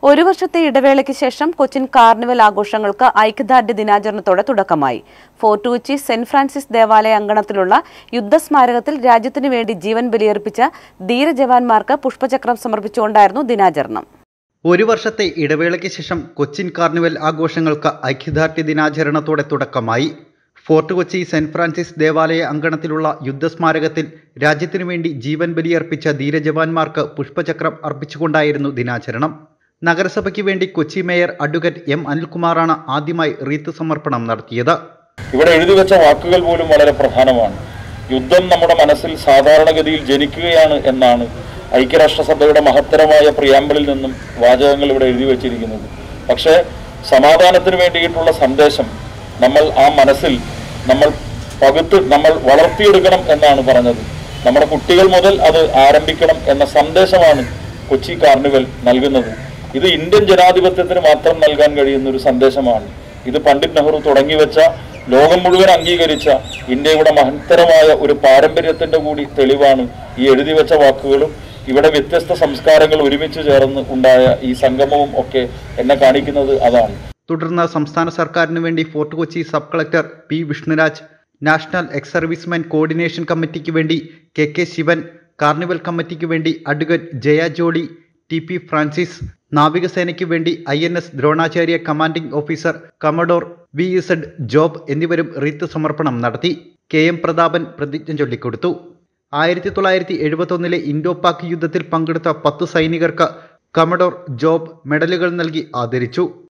ഒരു വർഷത്തെ ഇടവേളയ്ക്ക് ശേഷം കൊച്ചിൻ കാർണിവൽ ആഘോഷങ്ങൾക്ക് ഐക്യദാർഢ്യ ദിനാചരണത്തോടെ തുടക്കമായി ഫോർട്ട് കൊച്ചി സെന്റ് ഫ്രാൻസിസ് ദേവാലയ അങ്കണത്തിലുള്ള യുദ്ധസ്മാരകത്തിൽ രാജ്യത്തിനു വേണ്ടി ജീവൻ ബലിയർപ്പിച്ച ധീരജവാന്മാർക്ക് പുഷ്പചക്രം സമർപ്പിച്ചുകൊണ്ടായിരുന്നു ദിനാചരണം ഒരു വർഷത്തെ ഇടവേളയ്ക്ക് ശേഷം കൊച്ചിൻ കാർണിവൽ ആഘോഷങ്ങൾക്ക് ഐക്യദാർഢ്യ ദിനാചരണത്തോടെ തുടക്കമായി ഫോർട്ട് കൊച്ചി സെന്റ് ഫ്രാൻസിസ് ദേവാലയ അങ്കണത്തിലുള്ള യുദ്ധസ്മാരകത്തിൽ രാജ്യത്തിനു വേണ്ടി ജീവൻ ബലിയർപ്പിച്ച ധീരജവാന്മാർക്ക് പുഷ്പചക്രം അർപ്പിച്ചുകൊണ്ടായിരുന്നു ദിനാചരണം നഗരസഭയ്ക്ക് വേണ്ടി കൊച്ചി മേയർ അഡ്വക്കേറ്റ് എം അനിൽകുമാറാണ് ആദ്യമായി റീത്ത് സമർപ്പണം നടത്തിയത് ഇവിടെ എഴുതി വെച്ച വാക്കുകൾ പോലും വളരെ പ്രധാനമാണ് യുദ്ധം നമ്മുടെ മനസ്സിൽ സാധാരണഗതിയിൽ ജനിക്കുകയാണ് എന്നാണ് ഐക്യരാഷ്ട്രസഭയുടെ മഹത്തരമായ പ്രിയാമ്പിളിൽ നിന്നും വാചകങ്ങൾ ഇവിടെ എഴുതി വച്ചിരിക്കുന്നത് പക്ഷേ സമാധാനത്തിന് വേണ്ടിയിട്ടുള്ള സന്ദേശം നമ്മൾ ആ മനസ്സിൽ നമ്മൾ പകുത്ത് നമ്മൾ വളർത്തിയെടുക്കണം എന്നാണ് പറഞ്ഞത് നമ്മുടെ കുട്ടികൾ മുതൽ അത് ആരംഭിക്കണം എന്ന സന്ദേശമാണ് കൊച്ചി കാർണിവൽ നൽകുന്നത് ഇത് ഇന്ത്യൻ ജനാധിപത്യത്തിന് മാത്രം നൽകാൻ കഴിയുന്ന ഒരു സന്ദേശമാണ് ഇത് പണ്ഡിറ്റ് നെഹ്റു തുടങ്ങി വെച്ച ലോകം മുഴുവൻ അംഗീകരിച്ച ഇന്ത്യയുടെ മഹത്തരമായ ഒരു പാരമ്പര്യത്തിന്റെ കൂടി തെളിവാണ് ഈ എഴുതി വെച്ച വാക്കുകളും ഇവിടെ വ്യത്യസ്ത സംസ്കാരങ്ങൾ ഒരുമിച്ച് ചേർന്ന് ഉണ്ടായ ഈ സംഗമവും ഒക്കെ എന്നെ കാണിക്കുന്നത് അതാണ് തുടർന്ന് സംസ്ഥാന സർക്കാരിന് വേണ്ടി fort Kochi sub collector P Vishnuraj national ex servicemen coordination കമ്മിറ്റിക്ക് വേണ്ടി കെ കെ ശിവൻ കാർണിവൽ കമ്മിറ്റിക്ക് വേണ്ടി advocate Jaya Jolly T P Francis നാവികസേനയ്ക്ക് വേണ്ടി I N S Dronacharya commanding officer commodore V Z Job എന്നിവരും റീത്ത് സമർപ്പണം നടത്തി കെ എം പ്രതാപൻ പ്രതിജ്ഞ ചൊല്ലിക്കൊടുത്തു ആയിരത്തി തൊള്ളായിരത്തി എഴുപത്തൊന്നിലെ ഇൻഡോ പാക് യുദ്ധത്തിൽ പങ്കെടുത്ത പത്ത് സൈനികർക്ക് കമഡോർ ജോബ് മെഡലുകൾ നൽകി ആദരിച്ചു